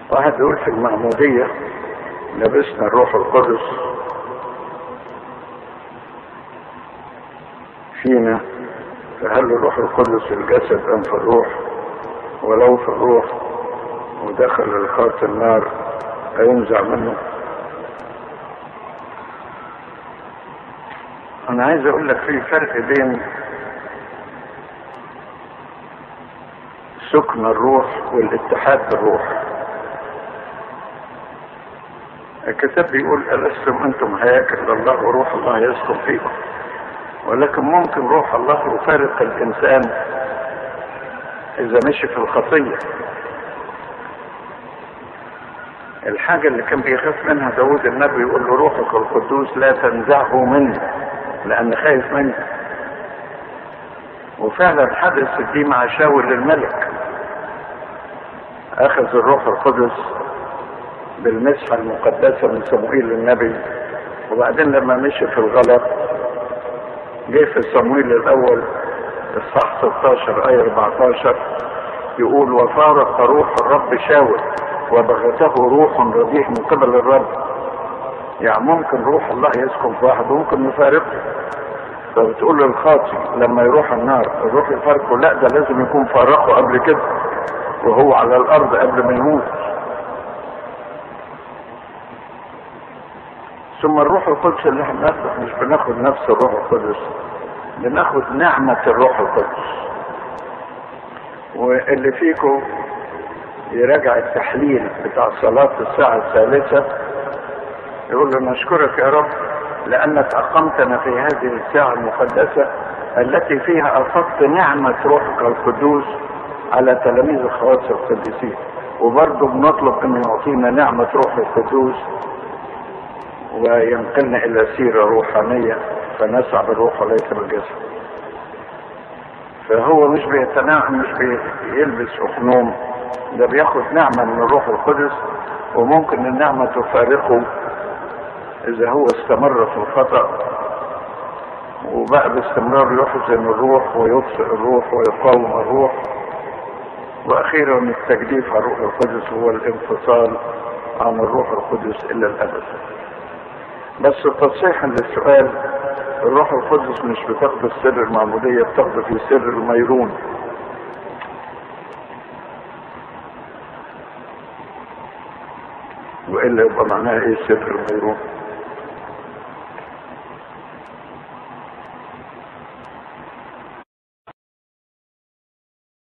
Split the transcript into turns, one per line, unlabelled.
واحد يقول في المعمودية لبسنا الروح القدس فينا فهل الروح القدس في الجسد أم في الروح ولو في الروح ودخل الخاط النار هينزع منه أنا عايز أقول لك في فرق بين سكن الروح والاتحاد بالروح الكتاب بيقول ألستم أنتم هياكل لله وروح الله يسكن فيكم ولكن ممكن روح الله يفارق الإنسان إذا مشي في الخطية الحاجة اللي كان بيخاف منها داود النبي يقول له روحك القدوس لا تنزعه مني لأن خايف مني وفعلا حدثت دي مع شاول الملك أخذ الروح القدس بالمسحة المقدسة من صموئيل النبي وبعدين لما مشي في الغلط جه في صموئيل الأول الصح 16 آية 14 يقول وفارق روح الرب شاول وبغته روح رديء من قبل الرب يعني ممكن روح الله يسكن في واحد وممكن يفارقه فبتقول للخاطي لما يروح النار الروح يفارقه لا ده لازم يكون فارقه قبل كده وهو على الارض قبل ما يموت ثم الروح القدس اللي احنا بناخد مش بناخد نفس الروح القدس بناخد نعمة الروح القدس واللي فيكم يراجع التحليل بتاع صلاة الساعة الثالثة يقول له نشكرك يا رب لأنك أقمتنا في هذه الساعة المقدسة التي فيها أفضت نعمة روحك القدوس على تلاميذ الخواص القديسين وبرضه بنطلب أن يعطينا نعمة روح القدوس وينقلنا إلى سيرة روحانية فنسعى بالروح وليس بالجسد فهو مش بيتناعم مش بيلبس أخنوم ده بياخد نعمة من الروح القدس وممكن النعمة تفارقه إذا هو استمر في الخطأ وبقى باستمرار يحزن الروح ويطفئ الروح ويقاوم الروح وأخيرا التجديف على الروح القدس هو الانفصال عن الروح القدس إلى الأبد بس تصحيحا للسؤال الروح القدس مش بتاخد السر المعمودية بتاخده في سر الميرون والا يبقى معناها ايه سر الميرون